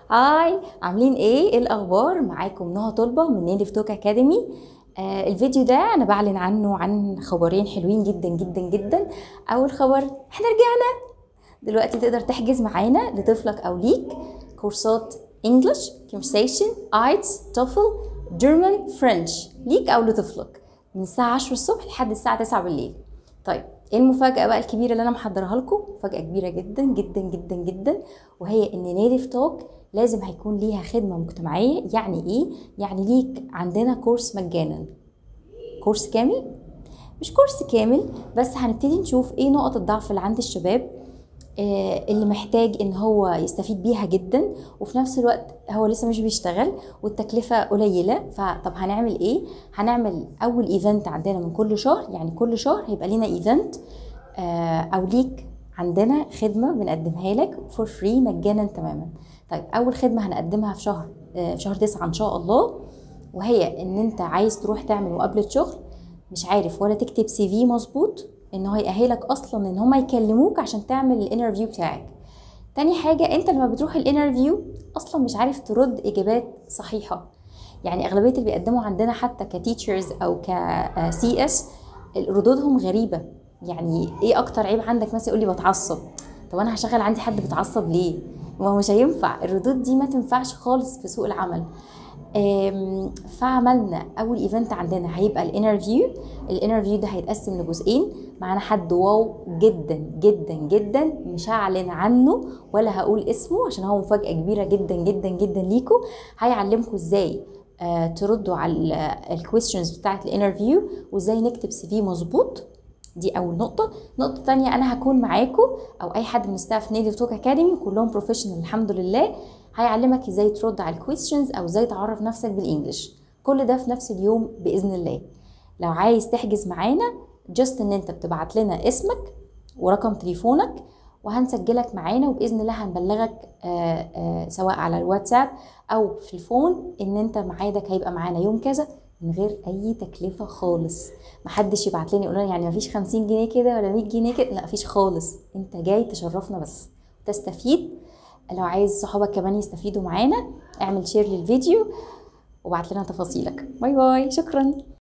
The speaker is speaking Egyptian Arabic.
هاي عاملين ايه ايه الاخبار معاكم نهى طلبه من نيلف توك اكاديمي آه الفيديو ده انا بعلن عنه عن خبرين حلوين جدا جدا جدا اول خبر احنا رجعنا دلوقتي تقدر تحجز معانا لطفلك او ليك كورسات انجلش conversation ايتس توفل جيرمان فرنش ليك او لطفلك من الساعه 10 الصبح لحد الساعه 9 بالليل طيب ايه المفاجاه بقى الكبيره اللي انا محضرها لكم مفاجاه كبيره جدا جدا جدا جدا وهي ان نيتيف توك لازم هيكون ليها خدمه مجتمعيه يعني ايه يعني ليك عندنا كورس مجانا كورس كامل مش كورس كامل بس هنبتدي نشوف ايه نقط الضعف اللي عند الشباب آه، اللي محتاج ان هو يستفيد بيها جدا وفي نفس الوقت هو لسه مش بيشتغل والتكلفة قليلة فطب هنعمل ايه هنعمل اول ايفنت عندنا من كل شهر يعني كل شهر هيبقى لنا ايفنت او ليك عندنا خدمة بنقدمها لك فور فري مجانا تماما طيب اول خدمة هنقدمها في شهر آه، في شهر تسعة ان شاء الله وهي ان انت عايز تروح تعمل مقابلة شغل مش عارف ولا تكتب سي في مظبوط ان هو يأهلك اصلا ان هما يكلموك عشان تعمل الانترفيو بتاعك تاني حاجة انت لما بتروح الانترفيو اصلا مش عارف ترد اجابات صحيحة يعني اغلبية اللي بيقدموا عندنا حتى كتيتشرز او كسي اس ردودهم غريبة يعني ايه اكتر عيب عندك مثلا يقول لي بتعصب طب انا هشغل عندي حد بيتعصب ليه ما هو مش هينفع الردود دي ما تنفعش خالص في سوق العمل أم، فعملنا اول ايفنت عندنا هيبقى الانترفيو الانترفيو ده هيتقسم لجزئين معانا حد واو جدا جدا جدا مش هعلن عنه ولا هقول اسمه عشان هو مفاجاه كبيره جدا جدا جدا ليكم هيعلمكم ازاي آه، تردوا على الكويستشنز بتاعت الانترفيو وازاي نكتب سي في مظبوط دي اول نقطه نقطه تانية انا هكون معاكم او اي حد من ستاف نيتيف توك اكاديمي كلهم بروفيشنال الحمد لله هيعلمك ازاي ترد على الكويستشنز او ازاي تعرف نفسك بالانجلش كل ده في نفس اليوم باذن الله لو عايز تحجز معانا جست ان انت بتبعت لنا اسمك ورقم تليفونك وهنسجلك معانا وباذن الله هنبلغك آه، آه، سواء على الواتساب او في الفون ان انت ميعادك هيبقى معانا يوم كذا من غير اي تكلفه خالص محدش يبعت لنا يقول لنا يعني مفيش 50 جنيه كده ولا 100 جنيه كده لا مفيش خالص انت جاي تشرفنا بس تستفيد لو عايز صحابك كمان يستفيدوا معانا اعمل شير للفيديو وبعت لنا تفاصيلك باي باي شكرا